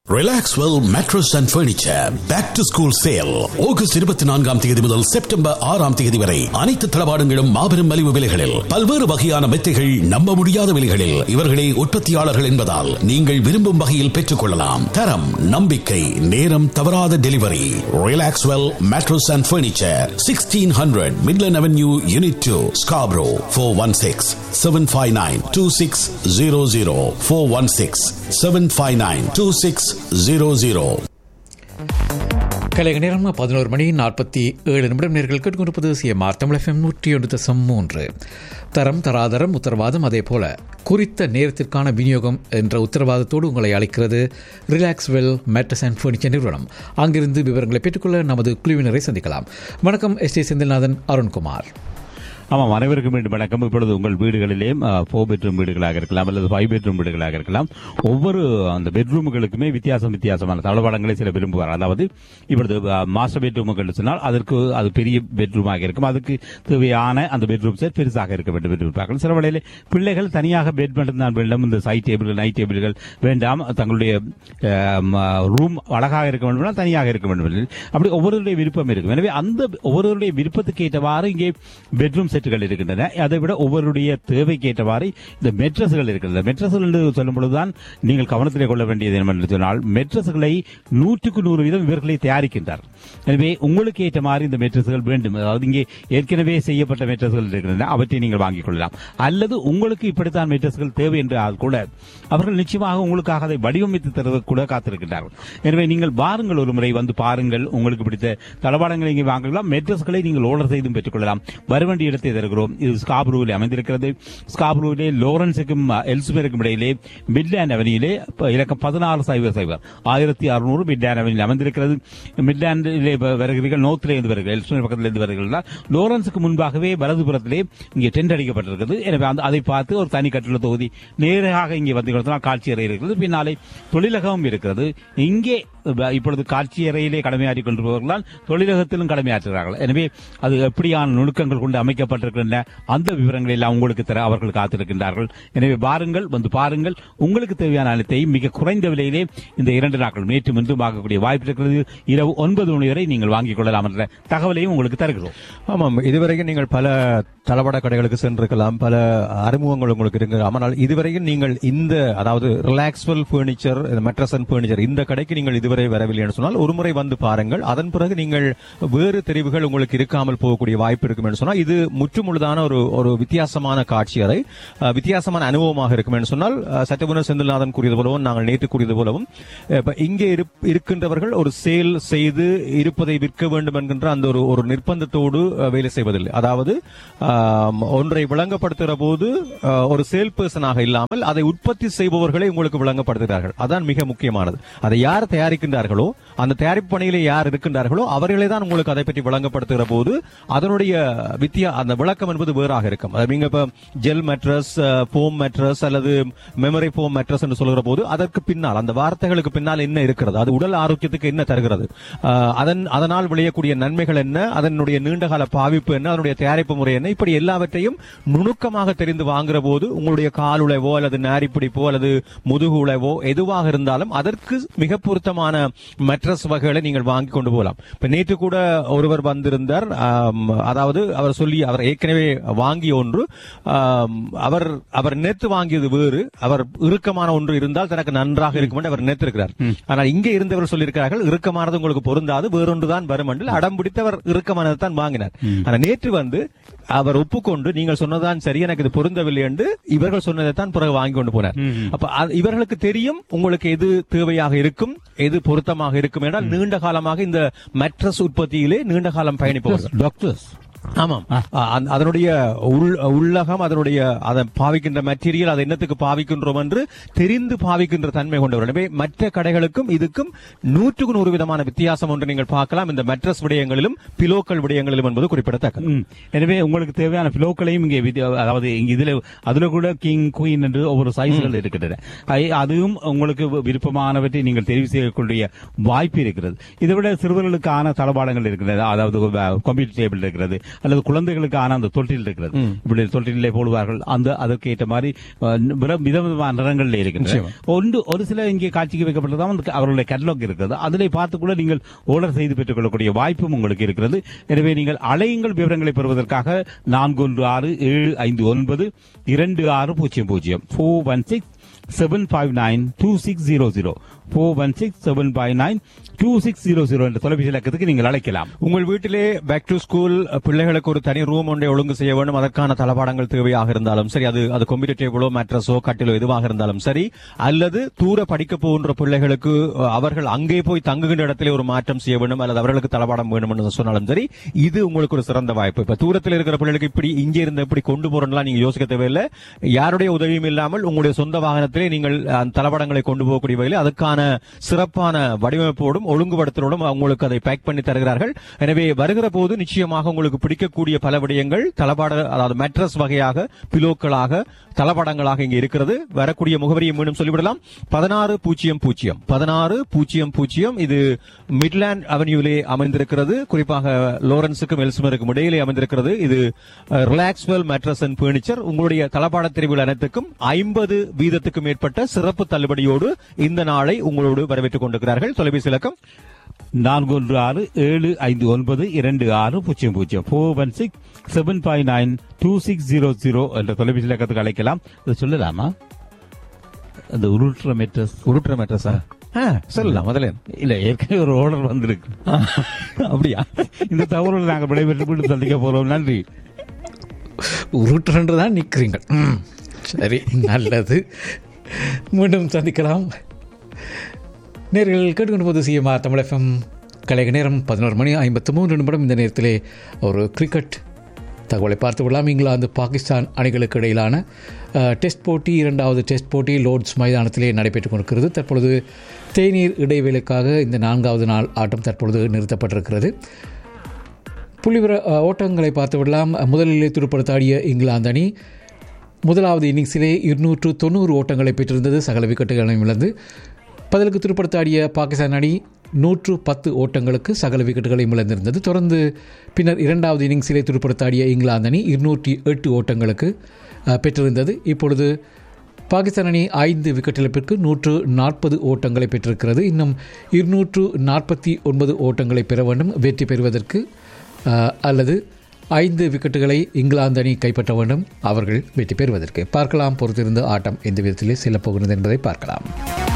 Relaxwell mattress and furniture back to school sale August இருபத்தி நான்காம் தேதி முதல் செப்டம்பர் ஆறாம் தேதி வரை அனைத்து தளபாடங்களும் மாபெரும் மலிவு விலைகளில் பல்வேறு வகையான மெத்தைகள் நம்ப முடியாத விலைகளில் இவர்களே உற்பத்தியாளர்கள் என்பதால் நீங்கள் விரும்பும் வகையில் பெற்றுக் கொள்ளலாம் தரம் நம்பிக்கை நேரம் தவறாத delivery Relaxwell mattress and furniture sixteen hundred Midland Avenue unit two Scarborough four one six seven five nine two six zero zero four one six seven five nine two six zero zero கலைக நேரம் பதினோரு மணி நாற்பத்தி ஏழு நிமிடம் நேர்கள் கேட்டுக்கொண்டிருப்பது CMR Tamil FM நூற்றி ஒன்று தசம் மூன்று தரம் தராதரம் உத்தரவாதம் அதே போல குறித்த நேரத்திற்கான விநியோகம் என்ற உத்தரவாதத்தோடு உங்களை அழைக்கிறது Relaxwell mattress and furniture நிறுவனம் அங்கிருந்து விவரங்களை பெற்றுக்கொள்ள நமது குழுவினரை சந்திக்கலாம் வணக்கம் எஸ் டி செந்தில்நாதன் அருண்குமார் ஆமாம் அனைவருக்கும் மீண்டும் வணக்கம் இப்பொழுது உங்கள் வீடுகளிலே ஃபோர் பெட்ரூம் வீடுகளாக இருக்கலாம் அல்லது ஃபைவ் பெட்ரூம் வீடுகளாக இருக்கலாம் ஒவ்வொரு அந்த பெட்ரூம்களுக்குமே வித்தியாசம் வித்தியாசமான தளவாடங்களை சில விரும்புவார் அதாவது இப்பொழுது மாஸ்டர் பெட்ரூம்கள் சொன்னால் அதற்கு அது பெரிய பெட்ரூமாக இருக்கும் அதுக்கு தேவையான அந்த பெட்ரூம் செட் பெருசாக இருக்க வேண்டும் என்று இருப்பார்கள் சில வேளையில் பிள்ளைகள் தனியாக பெட் மட்டும்தான் வேண்டும் இந்த சைட் டேபிள்கள் நைட் டேபிள்கள் வேண்டாம் தங்களுடைய ரூம் அழகாக இருக்க வேண்டும் தனியாக இருக்க வேண்டும் அப்படி ஒவ்வொருவருடைய விருப்பம் இருக்கும் எனவே அந்த ஒவ்வொருவருடைய விருப்பத்துக்கு ஏற்றவாறு இங்கே பெட்ரூம் செட்டுகள் இருக்கின்றன அதை விட ஒவ்வொருடைய தேவைக்கு ஏற்றவாறு இந்த மெட்ரஸ்கள் இருக்கின்றன மெட்ரஸ்கள் என்று சொல்லும் பொழுதுதான் நீங்கள் கவனத்திலே கொள்ள வேண்டியது என்னவென்று சொன்னால் மெட்ரஸ்களை நூற்றுக்கு நூறு வீதம் இவர்களை தயாரிக்கின்றார் எனவே உங்களுக்கு ஏற்ற மாதிரி இந்த மெட்ரஸ்கள் வேண்டும் அதாவது இங்கே ஏற்கனவே செய்யப்பட்ட மெட்ரஸ்கள் இருக்கின்றன அவற்றை நீங்கள் வாங்கிக் கொள்ளலாம் அல்லது உங்களுக்கு இப்படித்தான் மெட்ரஸ்கள் தேவை என்றால் கூட அவர்கள் நிச்சயமாக உங்களுக்காக அதை வடிவமைத்து தருவது கூட காத்திருக்கின்றார்கள் எனவே நீங்கள் வாருங்கள் ஒரு முறை வந்து பாருங்கள் உங்களுக்கு பிடித்த தளவாடங்களை இங்கே வாங்கலாம் மெட்ரஸ்களை நீங்கள் ஆர்டர் செய்தும் பெற்றுக் கொள்ளலாம் வரவேண்டிய இடத்தை தருகிறோம் இது ஸ்காப்ரூவில் அமைந்திருக்கிறது ஸ்காப்ரூவிலே லோரன்ஸுக்கும் எல்சுமேருக்கும் இடையிலே மிட்லேண்ட் அவனியிலே இலக்கம் பதினாறு சைபர் சைபர் ஆயிரத்தி அறுநூறு மிட்லேண்ட் அவனியில் அமைந்திருக்கிறது மிட்லேண்டிலே வருகிறீர்கள் நோத்திலே இருந்து வருகிறீர்கள் எல்சுமேர் பக்கத்தில் இருந்து வருகிறீர்கள் லோரன்ஸுக்கு முன்பாகவே வலதுபுறத்திலே இங்கே டென்ட் அடிக்கப்பட்டிருக்கிறது எனவே அதை பார்த்து ஒரு தனி கட்டிட தொகுதி நேராக இங்கே வந்து கொடுத்தால் காட்சி அறை இருக்கிறது பின்னாலே தொழிலகமும் இருக்கிறது இங்கே இப்பொழுது காட்சி அறையிலே கடமையாற்றிக் கொண்டிருப்பவர்களால் தொழிலகத்திலும் கடமையாற்றுகிறார்கள் எனவே அது எப்படியான நுணுக்கங்கள் கொண்டு அமைக்கப்பட்டிருக்கின்றன அந்த விவரங்கள் எல்லாம் உங்களுக்கு தர அவர்கள் காத்திருக்கின்றார்கள் எனவே பாருங்கள் வந்து பாருங்கள் உங்களுக்கு தேவையான அனைத்தையும் மிக குறைந்த விலையிலே இந்த இரண்டு நாட்கள் நேற்று முன்றும் வாங்கக்கூடிய வாய்ப்பு இருக்கிறது இரவு ஒன்பது மணி வரை நீங்கள் வாங்கிக் கொள்ளலாம் என்ற தகவலையும் உங்களுக்கு தருகிறோம் ஆமாம் இதுவரைக்கும் நீங்கள் பல தளவாட கடைகளுக்கு சென்றிருக்கலாம் பல அறிமுகங்கள் உங்களுக்கு இருக்கு ஆனால் இதுவரையும் நீங்கள் இந்த அதாவது Relaxwell furniture mattress and furniture இந்த கடைக்கு நீங்கள் இதுவரை வரவில்லை என்று சொன்னால் ஒரு முறை வந்து பாருங்கள் அதன் பிறகு நீங்கள் வேறு தெரிவுகள் உங்களுக்கு இருக்காமல் போகக்கூடிய வாய்ப்பு இருக்கும் என்று சொன்னால் இது முற்றுமுழுதான ஒரு ஒரு வித்தியாசமான காட்சி அறை வித்தியாசமான அனுபவமாக இருக்கும் என்று சொன்னால் சட்டபுனர் செந்தில்நாதன் கூறியது போலவும் நாங்கள் நேற்று கூறியது போலவும் இங்கே இருக்கின்றவர்கள் ஒரு சேல் செய்து இருப்பதை விற்க வேண்டும் என்கின்ற அந்த ஒரு ஒரு நிர்பந்தத்தோடு வேலை செய்வதில்லை அதாவது ஒன்றை விளங்கப்படுத்துகிற போது ஒரு சேல் பர்சனாக இல்லாமல் அதை உற்பத்தி செய்பவர்களை உங்களுக்கு விளங்கப்படுத்துகிறார்கள் அதான் மிக முக்கியமானது அதை யார் தயாரிக்கின்றார்களோ அந்த தயாரிப்பு பணியிலே யார் இருக்கின்றார்களோ அவர்களே தான் உங்களுக்கு அதை பற்றி விளங்கப்படுத்துகிற போது அதனுடைய வித்தியா அந்த விளக்கம் என்பது வேறாக இருக்கும் நீங்க இப்ப ஜெல் மெட்ரஸ் போம் மெட்ரஸ் அல்லது மெமரி போம் மெட்ரஸ் என்று சொல்கிற போது அதற்கு பின்னால் அந்த வார்த்தைகளுக்கு பின்னால் என்ன இருக்கிறது அது உடல் ஆரோக்கியத்துக்கு என்ன தருகிறது அதன் அதனால் விளையக்கூடிய நன்மைகள் என்ன அதனுடைய நீண்டகால பாவிப்பு என்ன அதனுடைய தயாரிப்பு முறை என்ன இப்படி எல்லாவற்றையும் நுணுக்கமாக தெரிந்து வாங்குற போது உங்களுடைய கால் உழைவோ அல்லது நாரி பிடிப்போ அல்லது முதுகு உழைவோ எதுவாக இருந்தாலும் அதற்கு மிக பொருத்தமான மெட்ரஸ் வகைகளை நீங்கள் வாங்கி கொண்டு போகலாம் இப்ப நேற்று கூட ஒருவர் வந்திருந்தார் அதாவது அவர் சொல்லி அவர் ஏற்கனவே வாங்கிய ஒன்று அவர் அவர் நேற்று வாங்கியது வேறு அவர் இறுக்கமான ஒன்று இருந்தால் தனக்கு நன்றாக இருக்கும் என்று அவர் நினைத்திருக்கிறார் ஆனால் இங்கே இருந்தவர் சொல்லியிருக்கிறார்கள் இறுக்கமானது உங்களுக்கு பொருந்தாது வேறொன்று தான் வரும் என்று அடம் பிடித்தவர் இறுக்கமானது தான் வாங்கினார் ஆனால் நேற்று வந்து அவர் ஒப்புக்கொண்டு நீங்கள் சொன்னதான் சரி எனக்கு இது பொருந்தவில்லை என்று இவர்கள் சொன்னதை தான் பிறகு வாங்கி கொண்டு போனார் அப்ப இவர்களுக்கு தெரியும் உங்களுக்கு எது தேவையாக இருக்கும் எது பொருத்தமாக இருக்கும் என்றால் நீண்ட காலமாக இந்த மெட்ரஸ் உற்பத்தியிலே நீண்ட காலம் பயணிப்பவர்கள் டாக்டர்ஸ் ஆமாம் அதனுடைய உள்ளகம் அதனுடைய அதை பாவிக்கின்ற மெட்டீரியல் அதை என்னத்துக்கு பாவிக்கின்றோம் என்று தெரிந்து பாவிக்கின்ற தன்மை கொண்டவர் எனவே மற்ற கடைகளுக்கும் இதுக்கும் நூற்றுக்கு நூறு விதமான வித்தியாசம் ஒன்று நீங்கள் பார்க்கலாம் இந்த மெட்ரஸ் விடயங்களிலும் பிலோக்கள் விடயங்களிலும் என்பது குறிப்பிடத்தக்கது எனவே உங்களுக்கு தேவையான பிலோக்களையும் இங்கே அதாவது இதுல அதுல கூட கிங் குயின் என்று ஒவ்வொரு சைஸ்கள் இருக்கின்றன அதுவும் உங்களுக்கு விருப்பமானவற்றை நீங்கள் தெரிவு செய்யக்கூடிய வாய்ப்பு இருக்கிறது இதை விட சிறுவர்களுக்கான தளபாடங்கள் இருக்கிறது அதாவது கம்ப்யூட்டர் டேபிள் இருக்கிறது அல்லது குழந்தைகளுக்கான அந்த தொட்டில் இருக்கிறது இப்படி தொட்டிலே போடுவார்கள் அந்த அதற்கு ஏற்ற மாதிரி அஹ், வித- விதவிதமான நிறங்களில் இருக்கின்றன ஒன்று ஒரு சில இங்கே காட்சிக்கு வைக்கப்பட்டதான் வந்து அவர்களுடைய கேட்டலாக் இருக்கிறது அதிலே பார்த்து கூட நீங்கள் ஆர்டர் செய்து பெற்றுக் கொள்ளக்கூடிய வாய்ப்பும் உங்களுக்கு இருக்கிறது எனவே நீங்கள் அலையுங்கள் விவரங்களை பெறுவதற்காக நான்கு ஒன்று ஆறு ஏழு ஐந்து ஒன்பது இரண்டு ஆறு பூஜ்ஜியம் பூஜ்ஜியம் four one six seven five nine two six zero zero four one six seven five nine two six zero zero என்ற தொலைபேசி இலக்கத்துக்கு நீங்கள் அழைக்கலாம் உங்கள் வீட்டிலே பேக் டு ஸ்கூல் பிள்ளைகளுக்கு ஒரு தனி ரூம் ஒன்றை ஒழுங்கு செய்ய வேண்டும் அதற்கான தளபாடங்கள் தேவையாக இருந்தாலும் சரி அது அது கம்ப்யூட்டர் டேபிளோ மேட்ரஸோ கட்டிலோ எதுவாக இருந்தாலும் சரி அல்லது தூர படிக்க போகின்ற பிள்ளைகளுக்கு அஹ், அவர்கள் அங்கே போய் தங்குகின்ற இடத்திலே ஒரு மாற்றம் செய்ய வேண்டும் அல்லது அவர்களுக்கு தளபாடம் வேணும் என்று சொன்னாலும் சரி இது உங்களுக்கு ஒரு சிறந்த வாய்ப்பு இப்ப தூரத்தில் இருக்கிற பிள்ளைகளுக்கு இப்படி இங்கே இருந்து எப்படி கொண்டு போறோம்லாம் நீங்க யோசிக்க தேவையில்லை யாருடைய உதவியும் இல்லாமல் உங்களுடைய சொந்த வாகனத்திலே நீங்கள் அந்த தளபாடங்களை கொண்டு போகக்கூடிய வகையில் அதுக்கான சிறப்பான வடிவமைப்போடும் ஒழுங்குபடுத்தலோடும் உங்களுக்கு அதை பேக் பண்ணி தருகிறார்கள் எனவே வருகிற போது நிச்சயமாக உங்களுக்கு பிடிக்கக்கூடிய பல விடயங்கள் தளபாட அதாவது மேட்ரஸ் வகையாக பிலோக்களாக தளபாடங்களாக இங்கே இருக்கிறது வரக்கூடிய முகவரியை மீண்டும் சொல்லிவிடலாம் பதினாறு பூஜ்ஜியம் பூஜ்ஜியம் பதினாறு பூஜ்ஜியம் பூஜ்ஜியம் இது மிட்லாண்ட் அவென்யூலே அமைந்திருக்கிறது குறிப்பாக லோரன்ஸுக்கும் எல்ஸ்மருக்கும் இடையிலே அமைந்திருக்கிறது இது ரிலாக்ஸ்வெல் மேட்ரஸ் அண்ட் பர்னிச்சர் உங்களுடைய தளபாட தெரிவுகள் அனைத்துக்கும் ஐம்பது வீதத்துக்கு மேற்பட்ட சிறப்பு தள்ளுபடியோடு இந்த நாளை உங்களோடு வரவேற்றுக் கொண்டிருக்கிறார்கள் தொலைபேசி இலக்கம் நான்கு ஒன்று ஆறு ஏழு ஐந்து ஒன்பது இரண்டு ஆறு பூஜ்ஜியம் பூஜ்ஜியம் four one six seven five nine two six zero zero என்ற தொலைபேசி இலக்கத்துக்கு அழைக்கலாம் இது சொல்லலாமா அந்த உருட்டுற மெட்ரஸ் உருட்டுற மேட்ரஸா சொல்லலாம் முதல்ல இல்ல ஏற்கனவே ஒரு ஆர்டர் வந்திருக்கு அப்படியா இந்த தகவல் நாங்கள் விடைபெற்று மீண்டும் சந்திக்க போறோம் நன்றி உருட்டுறன்று தான் நிற்கிறீங்க ம், சரி நல்லது மீண்டும் சந்திக்கலாம் நேர்கள் கேட்டுக்கொண்டு போது சிஎம்ஆர் தமிழ் எஃப்எம் கலைக நேரம் பதினோரு மணி ஐம்பத்து மூன்று நிமிடம் இந்த நேரத்திலே ஒரு கிரிக்கெட் தகவலை பார்த்து விடலாம் இங்கிலாந்து பாகிஸ்தான் அணிகளுக்கு இடையிலான அஹ், டெஸ்ட் போட்டி இரண்டாவது டெஸ்ட் போட்டி லோர்ட்ஸ் மைதானத்திலே நடைபெற்றுக் கொண்டிருக்கிறது தற்பொழுது தேநீர் இடைவேளைக்காக இந்த நான்காவது நாள் ஆட்டம் தற்பொழுது நிறுத்தப்பட்டிருக்கிறது புள்ளிவிர அஹ், ஓட்டங்களை பார்த்து விடலாம் முதலிலே துடுப்படுத்தாடிய இங்கிலாந்து அணி முதலாவது இன்னிங்ஸிலே இருநூற்று தொண்ணூறு ஓட்டங்களை பெற்றிருந்தது சகல விக்கெட்டுகளையும் இழந்து பதிலுக்கு துடுப்படுத்தாடிய பாகிஸ்தான் அணி நூற்று பத்து ஓட்டங்களுக்கு சகல விக்கெட்டுகளையும் இழந்திருந்தது தொடர்ந்து பின்னர் இரண்டாவது இன்னிங்ஸிலே துடுப்படுத்தாடிய இங்கிலாந்து அணி இருநூற்றி எட்டு ஓட்டங்களுக்கு அஹ், பெற்றிருந்தது இப்பொழுது பாகிஸ்தான் அணி ஐந்து விக்கெட் இழப்பிற்கு நூற்று நாற்பது ஓட்டங்களை பெற்றிருக்கிறது இன்னும் இருநூற்று நாற்பத்தி ஒன்பது ஓட்டங்களை பெற வேண்டும் வெற்றி பெறுவதற்கு அஹ், அல்லது ஐந்து விக்கெட்டுகளை இங்கிலாந்து அணி கைப்பற்ற வேண்டும் அவர்கள் வெற்றி பெறுவதற்கு பார்க்கலாம் பொறுத்திருந்து ஆட்டம் எந்த விதத்திலே செல்லப் போகிறது என்பதை பார்க்கலாம்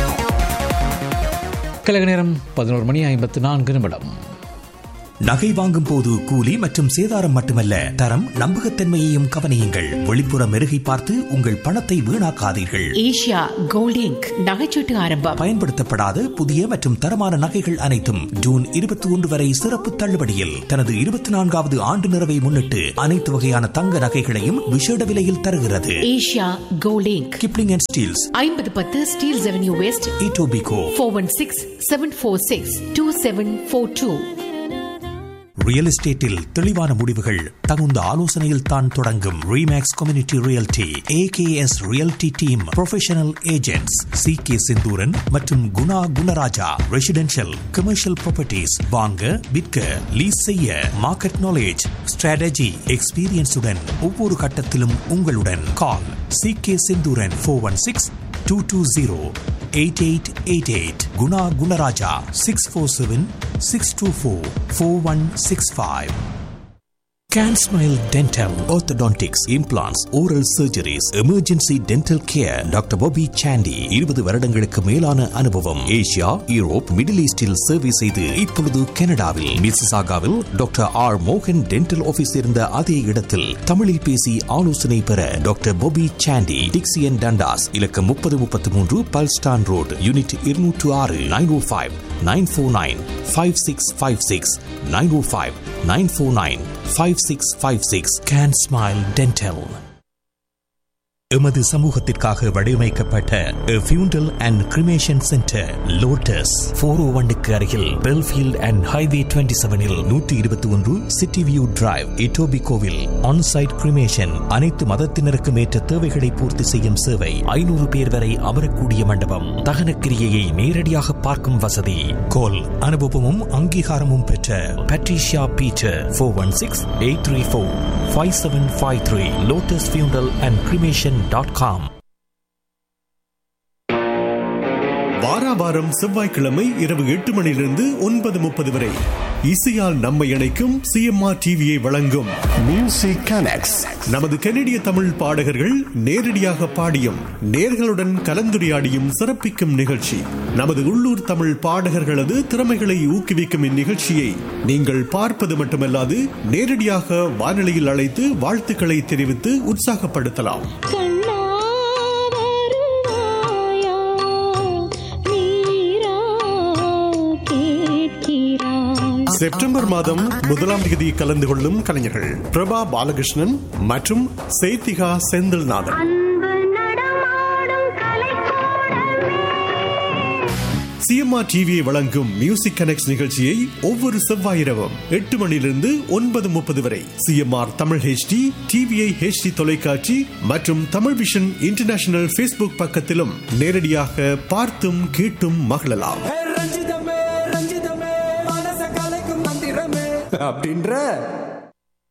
கழக நேரம் பதினோரு மணி ஐம்பத்து நான்கு நிமிடம் நகை வாங்கும் போது கூலி மற்றும் சேதாரம் மட்டுமல்ல தரம் நம்பகத்தன்மையையும் கவனியுங்கள் வெளிப்புற மெருகை பார்த்து உங்கள் பணத்தை வீணாக்காதீர்கள் ஏஷியா கோல்ட் இங்க் நகைச்சீட்டு ஆரம்பம் பயன்படுத்தப்படாத புதிய மற்றும் தரமான நகைகள் அனைத்தும் ஜூன் இருபத்தி ஒன்று வரை சிறப்பு தள்ளுபடியில் தனது இருபத்தி நான்காவது ஆண்டு நிறைவை முன்னிட்டு அனைத்து வகையான தங்க நகைகளையும் விசேட விலையில் தருகிறது Asia Gold Inc Kipling and Steeles ஐம்பது பத்து Steeles Avenue West Etobicoke four one six seven four six two seven four two real எஸ்டேட்டில் தெளிவான முடிவுகள் தகுந்த ஆலோசனையில் தான் தொடங்கும் Remax community realty AKS realty team professional agents C K Sinthuran மற்றும் Guna Gunarajah residential commercial properties வாங்க விற்க லீஸ் செய்ய மார்க்கெட் நாலேஜ் ஸ்ட்ராட்டஜி எக்ஸ்பீரியன்ஸுடன் ஒவ்வொரு கட்டத்திலும் உங்களுடன் call C K Sinthuran four one six two two zero eight eight eight eight Guna Gunarajah six four seven six two four four one six five Can Smile Dental, Orthodontics, Implants, Oral Surgeries, Emergency Dental Care, doctor Bobby Sandy இருபது வருடங்களுக்கு மேலான அனுபவம் Asia Europe middle ஈஸ்டில் சேவை செய்து இப்பொழுது கனடாவில் மிசிசாகாவில் டாக்டர் ஆர் மோகன் டென்டல் ஆபீஸ் இருந்த அதே இடத்தில் தமிழில் பேசி ஆலோசனை பெற doctor Bobby Sandy Dixie and Dundas இலக்கம் முப்பது முப்பத்தி மூன்று பல்ஸ்டான் ரோடு யூனிட் இருநூற்று ஆறு nine O five nine four nine five six five six nine O five nine four nine five six five six can smile dental எமது சமூகத்திற்காக வடிவமைக்கப்பட்ட funeral and cremation centre Lotus four O ஒன்னுக்கு அருகில் Belfield and highway twenty செவனில் நூற்றி இருபத்தி ஒன்று city view drive இட்டோபி கோவில் ஆன்சைட் கிரிமேஷன் அனைத்து மதத்தினருக்கும் ஏற்ற தேவைகளை பூர்த்தி செய்யும் சேவை ஐநூறு பேர் வரை அமரக்கூடிய மண்டபம் தகனக்கிரியையை நேரடியாக பார்க்கும் வசதி கோல் அனுபவமும் அங்கீகாரமும் பெற்ற Patricia Peter four one six eight three four five seven five three Lotus funeral and cremation dot com வாராவாரம் செவ்வாய்க்கிழமை இரவு எட்டு மணியிலிருந்து ஒன்பது முப்பது வரை இசையால் நம்மை இணைக்கும் சிஎம்ஆர் டிவியை வழங்கும் மியூசிக் கனெக்ட்ஸ் நமது கனடிய தமிழ் பாடகர்கள் நேரடியாக பாடியும் நேர்களுடன் கலந்துரையாடியும் சிறப்பிக்கும் நிகழ்ச்சி நமது உள்ளூர் தமிழ் பாடகர்களது திறமைகளை ஊக்குவிக்கும் இந்நிகழ்ச்சியை நீங்கள் பார்ப்பது மட்டுமல்லாது நேரடியாக வானொலியில் அழைத்து வாழ்த்துக்களை தெரிவித்து உற்சாகப்படுத்தலாம் செப்டம்பர் மாதம் முதலாம் தேதி கலந்து கொள்ளும் கலைஞர்கள் பிரபா பாலகிருஷ்ணன் மற்றும் சேத்திகா செந்தில்நாதன் சிஎம்ஆர் டிவியை வழங்கும் மியூசிக் கனெக்ட் நிகழ்ச்சியை ஒவ்வொரு செவ்வாயிரவும் எட்டு மணியிலிருந்து ஒன்பது முப்பது வரை CMR Tamil HD TVI HD தொலைக்காட்சி மற்றும் தமிழ் விஷன் இன்டர்நேஷனல் ஃபேஸ்புக் பக்கத்திலும் நேரடியாக பார்த்தும் கேட்டும் மகிழலாம் ரஞ்சிதமே ரஞ்சிதமே மனச கலைக்கும் மந்திரமே அப்படின்ற